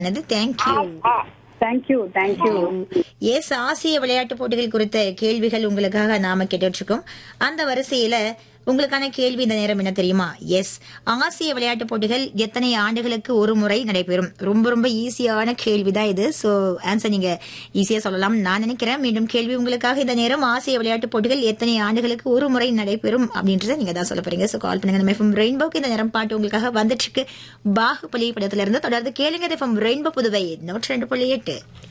என்னது thank you thank you thank you yes ஆசிய விளையாட்டு போட்டிகள் குறித்த கேள்விகள் உங்களுக்காக நாம கேட்டுட்டு இருக்கோம் அந்த வரிசையில உங்களுக்கான கேள்வி இந்த நேரம் என்ன தெரியுமா எஸ் ஆசிய விளையாட்டு போட்டிகள் எத்தனை ஆண்டுகளுக்கு ஒரு முறை நடைபெறும் ரொம்ப ரொம்ப ஈஸியான கேள்விதான் இது சோ ஆன்சர் நீங்க ஈஸியா சொல்லலாம் நான் நினைக்கிறேன் மீண்டும் கேள்வி உங்களுக்காக இந்த நேரம் ஆசிய விளையாட்டு போட்டிகள் எத்தனை ஆண்டுகளுக்கு ஒரு முறை நடைபெறும் அப்படின்றத நீங்க தான் சொல்ல போறீங்க சோ கால் பண்ணுங்க நம்ம எஃப்எம் ரெயின்போக்கு இந்த நேரம் பாட்டு உங்களுக்காக வந்துட்டு இருக்கு பாகுபலி படத்துல இருந்து தொடர்ந்து கேளுங்க எஃப்எம் ரெயின்போ புதுவை நூற்றி ரெண்டு புள்ளி எட்டு